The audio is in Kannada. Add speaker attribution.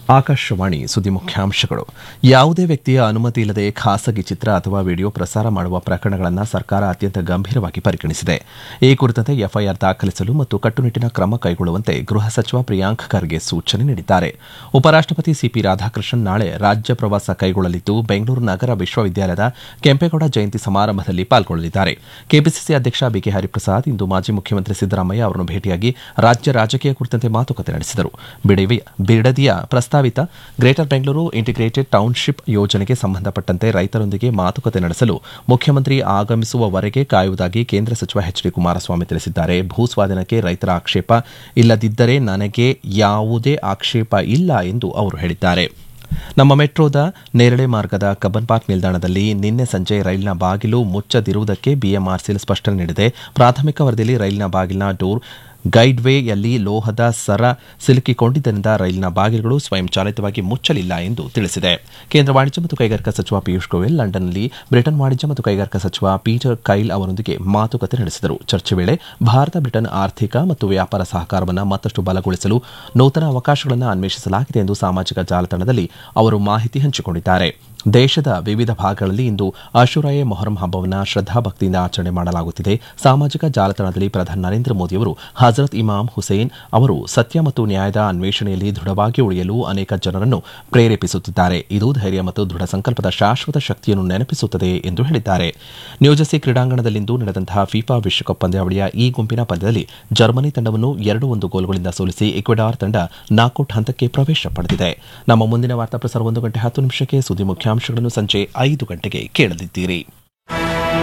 Speaker 1: ಆಕಾಶವಾಣಿ ಸುದ್ದಿ ಮುಖ್ಯಾಂಶಗಳು ಯಾವುದೇ ವ್ಯಕ್ತಿಯ ಅನುಮತಿ ಇಲ್ಲದೆ ಖಾಸಗಿ ಚಿತ್ರ ಅಥವಾ ವಿಡಿಯೋ ಪ್ರಸಾರ ಮಾಡುವ ಪ್ರಕರಣಗಳನ್ನು ಸರ್ಕಾರ ಅತ್ಯಂತ ಗಂಭೀರವಾಗಿ ಪರಿಗಣಿಸಿದೆ ಈ ಕುರಿತಂತೆ ಎಫ್ಐಆರ್ ದಾಖಲಿಸಲು ಮತ್ತು ಕಟ್ಟುನಿಟ್ಟಿನ ಕ್ರಮ ಕೈಗೊಳ್ಳುವಂತೆ ಗೃಹ ಸಚಿವ ಪ್ರಿಯಾಂಕ್ ಖರ್ಗೆ ಸೂಚನೆ ನೀಡಿದ್ದಾರೆ ಉಪರಾಷ್ಟಪತಿ ಸಿಪಿ ರಾಧಾಕೃಷ್ಣನ್ ನಾಳೆ ರಾಜ್ಯ ಪ್ರವಾಸ ಕೈಗೊಳ್ಳಲಿದ್ದು ಬೆಂಗಳೂರು ನಗರ ವಿಶ್ವವಿದ್ಯಾಲಯದ ಕೆಂಪೇಗೌಡ ಜಯಂತಿ ಸಮಾರಂಭದಲ್ಲಿ ಪಾಲ್ಗೊಳ್ಳಲಿದ್ದಾರೆ ಕೆಪಿಸಿಸಿ ಅಧ್ಯಕ್ಷ ಬಿಕೆ ಹರಿಪ್ರಸಾದ್ ಇಂದು ಮಾಜಿ ಮುಖ್ಯಮಂತ್ರಿ ಸಿದ್ದರಾಮಯ್ಯ ಅವರನ್ನು ಭೇಟಿಯಾಗಿ ರಾಜ್ಯ ರಾಜಕೀಯ ಕುರಿತಂತೆ ಮಾತುಕತೆ ನಡೆಸಿದರು ಬಿಡವಿ- ಬಿಡದಿಯ ಪ್ರಸ್ತಾವಿತ ಗ್ರೇಟರ್ ಬೆಂಗಳೂರು ಇಂಟಿಗ್ರೇಟೆಡ್ ಟೌನ್ಶಿಪ್ ಯೋಜನೆಗೆ ಸಂಬಂಧಪಟ್ಟಂತೆ ರೈತರೊಂದಿಗೆ ಮಾತುಕತೆ ನಡೆಸಲು ಮುಖ್ಯಮಂತ್ರಿ ಆಗಮಿಸುವವರೆಗೆ ಕಾಯುವುದಾಗಿ ಕೇಂದ್ರ ಸಚಿವ ಎಚ್ ಡಿ ಕುಮಾರಸ್ವಾಮಿ ತಿಳಿಸಿದ್ದಾರೆ ಭೂಸ್ವಾಧೀನಕ್ಕೆ ರೈತರ ಆಕ್ಷೇಪ ಇಲ್ಲದಿದ್ದರೆ ನನಗೆ ಯಾವುದೇ ಆಕ್ಷೇಪ ಇಲ್ಲ ಎಂದು ಅವರು ಹೇಳಿದ್ದಾರೆ ನಮ್ಮ ಮೆಟ್ರೋದ ನೇರಳೆ ಮಾರ್ಗದ ಕಬ್ಬನ್ ಪಾರ್ಕ್ ನಿಲ್ದಾಣದಲ್ಲಿ ನಿನ್ನೆ ಸಂಜೆ ರೈಲಿನ ಬಾಗಿಲು ಮುಚ್ಚದಿರುವುದಕ್ಕೆ ಬಿಎಂಆರ್ಸಿಎಲ್ ಸ್ಪಷ್ಟನೆ ನೀಡಿದೆ ಪ್ರಾಥಮಿಕ ವರದಿಯಲ್ಲಿ ರೈಲಿನ ಬಾಗಿಲಿನ ಡೋರ್ ಗೈಡ್ವೇಯಲ್ಲಿ ಲೋಹದ ಸರ ಸಿಲುಕಿಕೊಂಡಿದ್ದರಿಂದ ರೈಲಿನ ಬಾಗಿಲುಗಳು ಸ್ವಯಂಚಾಲಿತವಾಗಿ ಮುಚ್ಚಲಿಲ್ಲ ಎಂದು ತಿಳಿಸಿದೆ ಕೇಂದ್ರ ವಾಣಿಜ್ಯ ಮತ್ತು ಕೈಗಾರಿಕಾ ಸಚಿವ ಪಿಯೂಷ್ ಗೋಯಲ್ ಲಂಡನ್ನಲ್ಲಿ ಬ್ರಿಟನ್ ವಾಣಿಜ್ಯ ಮತ್ತು ಕೈಗಾರಿಕಾ ಸಚಿವ ಪೀಟರ್ ಕೈಲ್ ಅವರೊಂದಿಗೆ ಮಾತುಕತೆ ನಡೆಸಿದರು ಚರ್ಚೆ ವೇಳೆ ಭಾರತ ಬ್ರಿಟನ್ ಆರ್ಥಿಕ ಮತ್ತು ವ್ಯಾಪಾರ ಸಹಕಾರವನ್ನು ಮತ್ತಷ್ಟು ಬಲಗೊಳಿಸಲು ನೂತನ ಅವಕಾಶಗಳನ್ನು ಅನ್ವೇಷಿಸಲಾಗಿದೆ ಎಂದು ಸಾಮಾಜಿಕ ಜಾಲತಾಣದಲ್ಲಿ ಅವರು ಮಾಹಿತಿ ಹಂಚಿಕೊಂಡಿದ್ದಾರೆ ದೇಶದ ವಿವಿಧ ಭಾಗಗಳಲ್ಲಿ ಇಂದು ಅಶುರಾಯೆ ಮೊಹರಂ ಹಬ್ಬವನ್ನು ಶ್ರದ್ಧಾಭಕ್ತಿಯಿಂದ ಆಚರಣೆ ಮಾಡಲಾಗುತ್ತಿದೆ ಸಾಮಾಜಿಕ ಜಾಲತಾಣದಲ್ಲಿ ಪ್ರಧಾನಿ ನರೇಂದ್ರ ಮೋದಿಯವರು ಹಜರತ್ ಇಮಾಮ್ ಹುಸೇನ್ ಅವರು ಸತ್ಯ ಮತ್ತು ನ್ಯಾಯದ ಅನ್ವೇಷಣೆಯಲ್ಲಿ ದೃಢವಾಗಿ ಉಳಿಯಲು ಅನೇಕ ಜನರನ್ನು ಪ್ರೇರೇಪಿಸುತ್ತಿದ್ದಾರೆ ಇದು ಧೈರ್ಯ ಮತ್ತು ದೃಢ ಸಂಕಲ್ಪದ ಶಾಶ್ವತ ಶಕ್ತಿಯನ್ನು ನೆನಪಿಸುತ್ತದೆ ಎಂದು ಹೇಳಿದ್ದಾರೆ ನ್ಯೂಜೆರ್ಸಿ ಕ್ರೀಡಾಂಗಣದಲ್ಲಿಂದು ನಡೆದಂತಹ ಫಿಫಾ ವಿಶ್ವಕಪ್ ಪಂದ್ಯಾವಳಿಯ ಈ ಗುಂಪಿನ ಪಂದ್ಯದಲ್ಲಿ ಜರ್ಮನಿ ತಂಡವನ್ನು ಎರಡು ಒಂದು ಗೋಲುಗಳಿಂದ ಸೋಲಿಸಿ ಇಕ್ವೆಡಾರ್ ತಂಡ ನಾಕೌಟ್ ಹಂತಕ್ಕೆ ಪ್ರವೇಶ ಪಡೆದಿದೆ ನಮ್ಮ ಮುಂದಿನ ವಾರ್ತಾ ಪ್ರಸಾರ ಒಂದು ಗಂಟೆ ಹತ್ತು ನಿಮಿಷಕ್ಕೆ ಸುದ್ದಿ ಮುಖ್ಯಾಂಶಗಳನ್ನು ಸಂಜೆ ಐದು ಗಂಟೆಗೆ ಕೇಳಲಿದ್ದೀರಿ